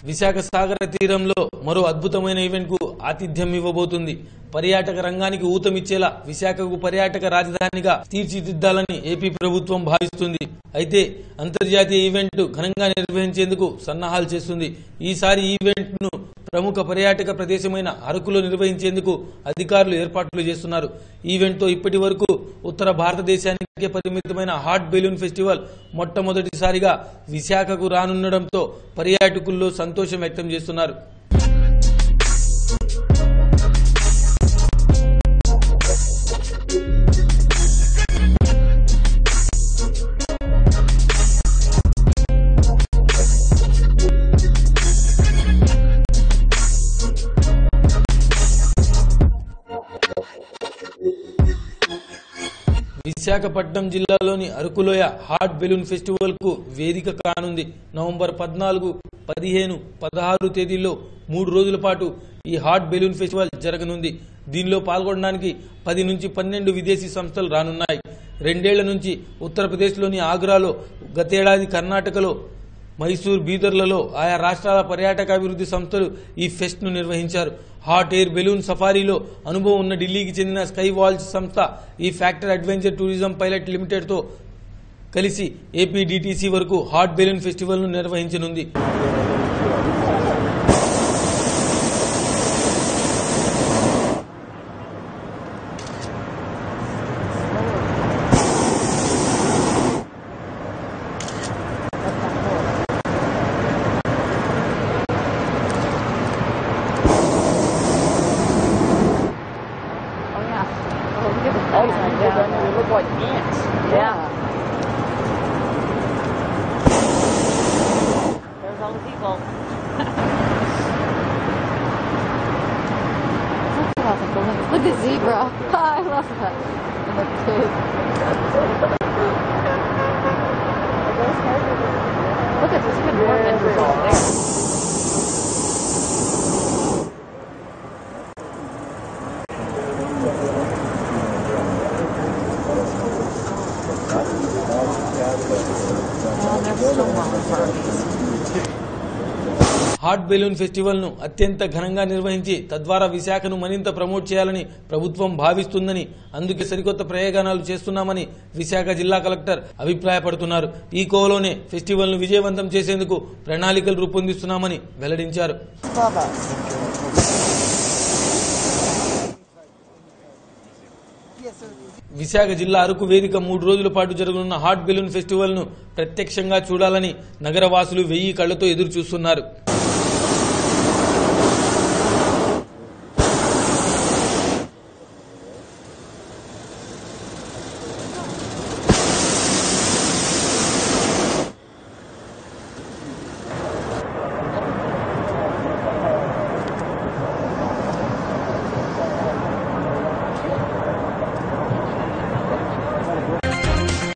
విశాఖ సాగర తీరంలో మరో అద్భుతమైన ఈవెంట్ కు ఆతిథ్యం ఇవ్వబోతుంది పర్యాటక రంగానికి ఊతమిచ్చేలా విశాఖకు పర్యాటక రాజధానిగా తీర్చిదిద్దాలని ఏపీ ప్రభుత్వం భావిస్తుంది అయితే అంతర్జాతీయ ఈవెంట్ ఘనంగా నిర్వహించేందుకు సన్నాహాలు చేస్తుంది ఈసారి ఈవెంట్ ను ప్రముఖ పర్యాటక ప్రదేశమైన అరకులో నిర్వహించేందుకు అధికారులు ఏర్పాట్లు చేస్తున్నారు ఈవెంట్ తో ఇప్పటి వరకు ఉత్తర భారతదేశానికే పరిమితమైన హాట్ బెలూన్ ఫెస్టివల్ మొట్టమొదటిసారిగా విశాఖకు రానుండడంతో పర్యాటకుల్లో సంతోషం వ్యక్తం చేస్తున్నారు విశాఖపట్నం జిల్లాలోని అరకులోయ హాట్ బెలూన్ ఫెస్టివల్ కు వేదిక కానుంది నవంబర్ పద్నాలుగు పదిహేను పదహారు తేదీల్లో మూడు రోజుల పాటు ఈ హాట్ బెలూన్ ఫెస్టివల్ జరగనుంది దీనిలో పాల్గొనడానికి పది నుంచి పన్నెండు విదేశీ సంస్థలు రానున్నాయి రెండేళ్ల నుంచి ఉత్తరప్రదేశ్లోని ఆగ్రాలో గతేడాది కర్ణాటకలో మైసూర్ బీదర్లలో ఆయా రాష్ట్రాల పర్యాటక అభివృద్ధి సంస్థలు ఈ ఫెస్ట్ ను నిర్వహించారు హాట్ ఎయిర్ బెలూన్ సఫారీలో అనుభవం ఉన్న ఢిల్లీకి చెందిన స్కై వాల్స్ సంస్థ ఈ factor adventure tourism pilot limited తో కలిసి ఏపీ డిటిసి వరకు హాట్ బెలూన్ ఫెస్టివల్ ను నిర్వహించనుంది Oh yeah. Oh, look at the oh, down there. They look like ants. Yeah. There's all the people. Look at zebra. I love that. And the pig. Look at this good more pictures over there. Oh, they're so well Barbies. Hot balloon festival ను అత్యంత ఘనంగా నిర్వహించి తద్వారా విశాఖను మరింత promote చేయాలని ప్రభుత్వం భావిస్తుందని అందుకే సరికొత్త ప్రయోగాలు చేస్తున్నామని విశాఖ జిల్లా కలెక్టర్ అభిప్రాయపడుతున్నారు ఈ కోవలోనే ఫెస్టివల్ ను విజయవంతం చేసేందుకు ప్రణాళికలు రూపొందిస్తున్నామని వెల్లడించారు విశాఖ జిల్లా అరకు వేదిక మూడు రోజుల పాటు జరగనున్న హాట్ బెలూన్ ఫెస్టివల్ ను ప్రత్యక్షంగా చూడాలని నగరవాసులు వెయ్యి కళ్లతో ఎదురు చూస్తున్నారు